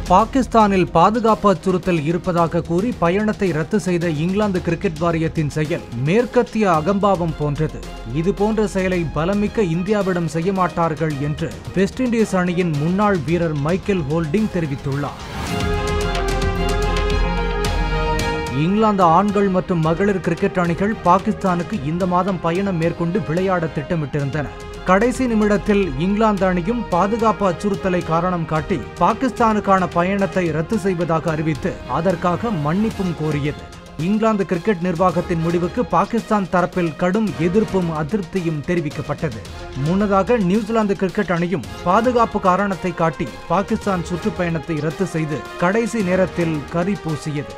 பாகிஸ்தானில் பாதுகாப்பு அச்சுறுத்தல் இருப்பதாக கூறி பயணத்தை ரத்து செய்த இங்கிலாந்து கிரிக்கெட் வாரியத்தின் செயல் மேற்கத்திய அகம்பாவம் போன்றது இது போன்ற செயலை பலமிக்க இந்தியாவிடம் செய்ய மாட்டார்கள் என்று வெஸ்ட் இண்டீஸ் அணியின் முன்னாள் வீரர் மைக்கேல் ஹோல்டிங் தெரிவித்துள்ளார் இங்கிலாந்து ஆண்கள் மற்றும் மகளிர் கிரிக்கெட் அணிகள் பாகிஸ்தானுக்கு இந்த மாதம் பயணம் மேற்கொண்டு விளையாட திட்டமிட்டிருந்தன கடைசி நிமிடத்தில் இங்கிலாந்து அணியும் பாதுகாப்பு அச்சுறுத்தலை காரணம் காட்டி பாகிஸ்தானுக்கான பயணத்தை ரத்து செய்வதாக அறிவித்து அதற்காக மன்னிப்பும் கோரியது இங்கிலாந்து கிரிக்கெட் நிர்வாகத்தின் முடிவுக்கு பாகிஸ்தான் தரப்பில் கடும் எதிர்ப்பும் அதிருப்தியும் தெரிவிக்கப்பட்டது முன்னதாக நியூசிலாந்து கிரிக்கெட் அணியும் பாதுகாப்பு காரணத்தை காட்டி பாகிஸ்தான் சுற்றுப்பயணத்தை ரத்து செய்து கடைசி நேரத்தில் கரி பூசியது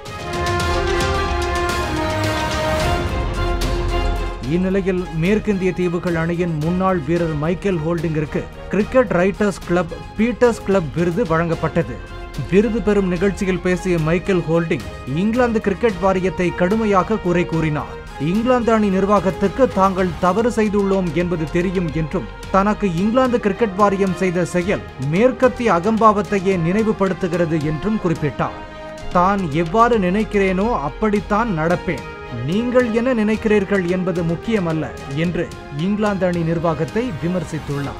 இந்நிலையில் மேற்கிந்திய தீவுகள் அணியின் முன்னாள் வீரர் மைக்கேல் ஹோல்டிங்கிற்கு cricket writers club Peters club விருது வழங்கப்பட்டது விருது பெறும் நிகழ்ச்சியில் பேசிய மைக்கேல் ஹோல்டிங் இங்கிலாந்து கிரிக்கெட் வாரியத்தை கடுமையாக குறை கூறினார் இங்கிலாந்து அணி நிர்வாகத்துக்கு தாங்கள் தவறு செய்துள்ளோம் என்பது தெரியும் என்றும் தனக்கு இங்கிலாந்து கிரிக்கெட் வாரியம் செய்த செயல் மேற்கத்திய அகம்பாவத்தையே நினைவுபடுத்துகிறது என்றும் குறிப்பிட்டார் தான் எவ்வாறு நினைக்கிறேனோ அப்படித்தான் நடப்பேன் நீங்கள் என்ன நினைக்கிறீர்கள் என்பது முக்கியமல்ல என்று இங்கிலாந்து அணி நிர்வாகத்தை விமர்சித்துள்ளார்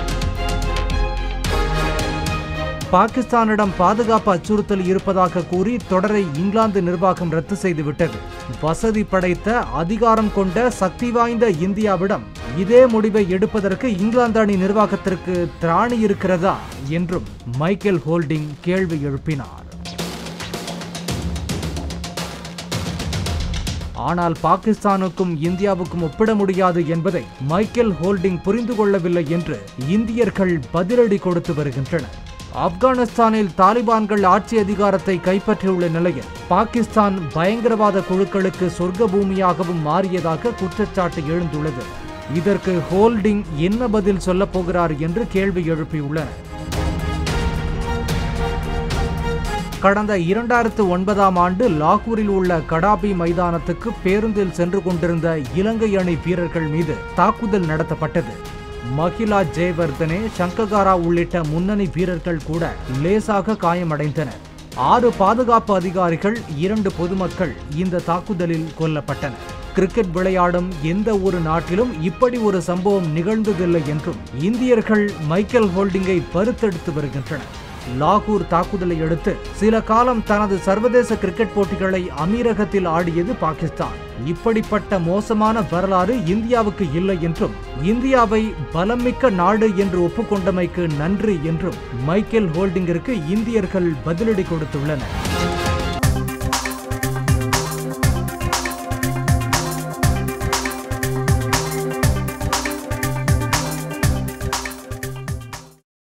பாகிஸ்தானிடம் பாதுகாப்பு அச்சுறுத்தல் இருப்பதாக கூறி தொடரை இங்கிலாந்து நிர்வாகம் ரத்து செய்துவிட்டது வசதி படைத்த அதிகாரம் கொண்ட சக்தி வாய்ந்த இந்தியாவிடம் இதே முடிவை எடுப்பதற்கு இங்கிலாந்து அணி நிர்வாகத்திற்கு திராணி இருக்கிறதா என்றும் மைக்கேல் ஹோல்டிங் கேள்வி எழுப்பினார் ஆனால் பாகிஸ்தானுக்கும் இந்தியாவுக்கும் ஒப்பிட முடியாது என்பதை மைக்கேல் ஹோல்டிங் புரிந்து கொள்ளவில்லை என்று இந்தியர்கள் பதிலடி கொடுத்து வருகின்றனர் ஆப்கானிஸ்தானில் தாலிபான்கள் ஆட்சி அதிகாரத்தை கைப்பற்றியுள்ள நிலையில் பாகிஸ்தான் பயங்கரவாத குழுக்களுக்கு சொர்க்க பூமியாகவும் மாறியதாக குற்றச்சாட்டு எழுந்துள்ளது இதற்கு ஹோல்டிங் என்ன பதில் சொல்லப் போகிறார் என்று கேள்வி எழுப்பியுள்ளனர் கடந்த இரண்டாயிரத்து ஒன்பதாம் ஆண்டு லாகூரில் உள்ள கடாபி மைதானத்துக்கு பேருந்தில் சென்று கொண்டிருந்த இலங்கை அணி வீரர்கள் மீது தாக்குதல் நடத்தப்பட்டது மகிலா ஜெயவர்தனே சங்ககாரா உள்ளிட்ட முன்னணி வீரர்கள் கூட லேசாக காயமடைந்தனர் ஆறு பாதுகாப்பு அதிகாரிகள் இரண்டு பொதுமக்கள் இந்த தாக்குதலில் கொல்லப்பட்டனர் கிரிக்கெட் விளையாடும் எந்த ஒரு நாட்டிலும் இப்படி ஒரு சம்பவம் நிகழ்ந்ததில்லை என்றும் இந்தியர்கள் மைக்கேல் ஹோல்டிங்கை பருத்தெடுத்து வருகின்றனர் லாகூர் தாக்குதலை அடுத்து சில காலம் தனது சர்வதேச கிரிக்கெட் போட்டிகளை அமீரகத்தில் ஆடியது பாகிஸ்தான் இப்படிப்பட்ட மோசமான வரலாறு இந்தியாவுக்கு இல்லை என்றும் இந்தியாவை பலமிக்க நாடு என்று ஒப்புக்கொண்டமைக்கு நன்றி என்றும் மைக்கேல் ஹோல்டிங்கிற்கு இந்தியர்கள் பதிலடி கொடுத்துள்ளனர்